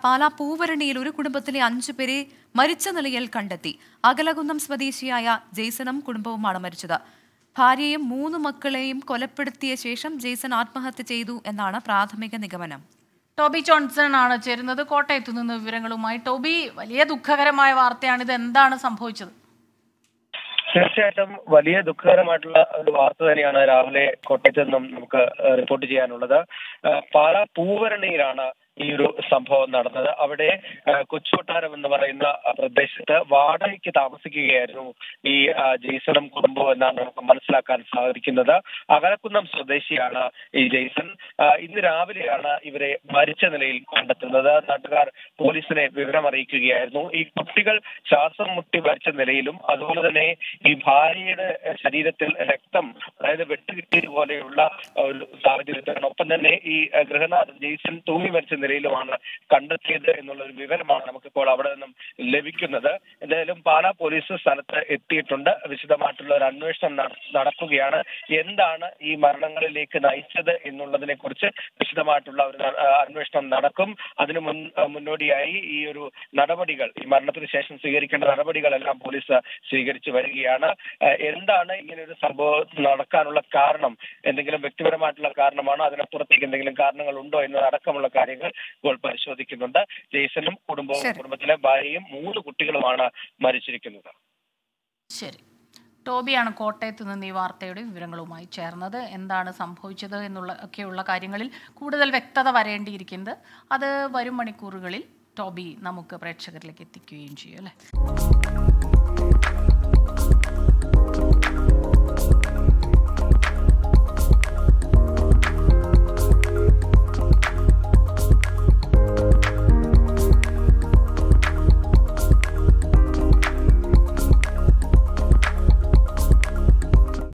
പാലാ പൂവരണിയിൽ ഒരു കുടുംബത്തിലെ അഞ്ചു പേരെ മരിച്ച നിലയിൽ കണ്ടെത്തി അകലകുന്നം സ്വദേശിയായ ജെയ്സണും കുടുംബവുമാണ് മരിച്ചത് ഭാര്യയും മൂന്ന് മക്കളെയും കൊലപ്പെടുത്തിയ ശേഷം ജെയ്സൺ ആത്മഹത്യ ചെയ്തു എന്നാണ് പ്രാഥമിക നിഗമനം ടോബി ജോൺസൺ ആണ് ചേരുന്നത് കോട്ടയത്തു നിന്ന് വിവരങ്ങളുമായി ടോബി വലിയ ദുഃഖകരമായ വാർത്തയാണ് ഇത് എന്താണ് സംഭവിച്ചത് തീർച്ചയായിട്ടും വലിയ ദുഃഖകരമായിട്ടുള്ള ഒരു വാർത്ത തന്നെയാണ് രാവിലെ കോട്ടയത്ത് നിന്നും നമുക്ക് ഏഹ്, റിപ്പോർട്ട് ചെയ്യാനുള്ളത് ഏഹ്, പാലാ പൂവരണിയിലാണ് ഈ ഒരു സംഭവം നടന്നത് അവിടെ ഏഹ്, കൊച്ചുകൊട്ടാരം എന്ന് പറയുന്ന പ്രദേശത്ത് വാടകയ്ക്ക് താമസിക്കുകയായിരുന്നു ഈ ആ, ജെയ്സണും കുടുംബവും എന്നാണ് നമുക്ക് മനസ്സിലാക്കാൻ സാധിക്കുന്നത് അകലക്കുന്നം സ്വദേശിയാണ് ഈ ജെയ്സൺ ആ, ഇന്ന് രാവിലെയാണ് ഇവരെ മരിച്ച നിലയിൽ കണ്ടെത്തുന്നത് നാട്ടുകാർ പോലീസിനെ വിവരം അറിയിക്കുകയായിരുന്നു ഈ കുട്ടികൾ ശ്വാസം മുട്ടി മരിച്ച നിലയിലും അതുപോലെ തന്നെ ഈ ഭാര്യയുടെ ശരീരത്തിൽ രക്തം അതായത് വെട്ടുകിട്ടിയത് പോലെയുള്ള ഒരു സാഹചര്യത്തിലാണ് ഒപ്പം തന്നെ ഈ അഹ്, ഗൃഹനാഥൻ ജെയ്സൺ തൂങ്ങി മരിച്ച നിലയിലുമാണ് കണ്ടെത്തിയത് എന്നുള്ള ഒരു വിവരമാണ് നമുക്കിപ്പോൾ അവിടെ നിന്നും ലഭിക്കുന്നത് എന്തായാലും പാലാ പോലീസ് സ്ഥലത്ത് എത്തിയിട്ടുണ്ട് വിശദമായിട്ടുള്ള ഒരു അന്വേഷണം നട- നടക്കുകയാണ് എന്താണ് ഈ മരണങ്ങളിലേക്ക് നയിച്ചത് എന്നുള്ളതിനെ കുറിച്ച് വിശദമായിട്ടുള്ള ഒരു ന- ആ, അന്വേഷണം നടക്കും അതിനു മുൻ ആ, മുന്നോടിയായി ഈ ഒരു നടപടികൾ ഈ മരണത്തിന് ശേഷം സ്വീകരിക്കേണ്ട നടപടികളെല്ലാം പോലീസ് സ്വീകരിച്ചു വരികയാണ് ആ, എന്താണ് ഇങ്ങനെ ഒരു സംഭവം നടക്കാനുള്ള കാരണം എന്തെങ്കിലും വ്യക്തിപരമായിട്ടുള്ള കാരണമാണോ അതിനപ്പുറത്തേക്ക് എന്തെങ്കിലും കാരണങ്ങൾ ഉണ്ടോ എന്നതടക്കമുള്ള കാര്യങ്ങൾ ഇപ്പോൾ പരിശോധിക്കുന്നുണ്ട് ജെയ്സനും കുടുംബവും ശരി. കുടുംബത്തിലെ ഭാര്യയും മൂന്ന് കുട്ടികളുമാണ് മരിച്ചിരിക്കുന്നത് ശരി ടോബിയാണ് കോട്ടയത്ത് നിന്ന് ഈ വാർത്തയുടെ വിവരങ്ങളുമായി ചേർന്നത് എന്താണ് സംഭവിച്ചത് എന്നുള്ള ഒക്കെയുള്ള കാര്യങ്ങളിൽ കൂടുതൽ വ്യക്തത വരേണ്ടിയിരിക്കുന്നത് അത് വരും മണിക്കൂറുകളിൽ ടോബി നമുക്ക് പ്രേക്ഷകരിലേക്ക് എത്തിക്കുകയും ചെയ്യും അല്ലേ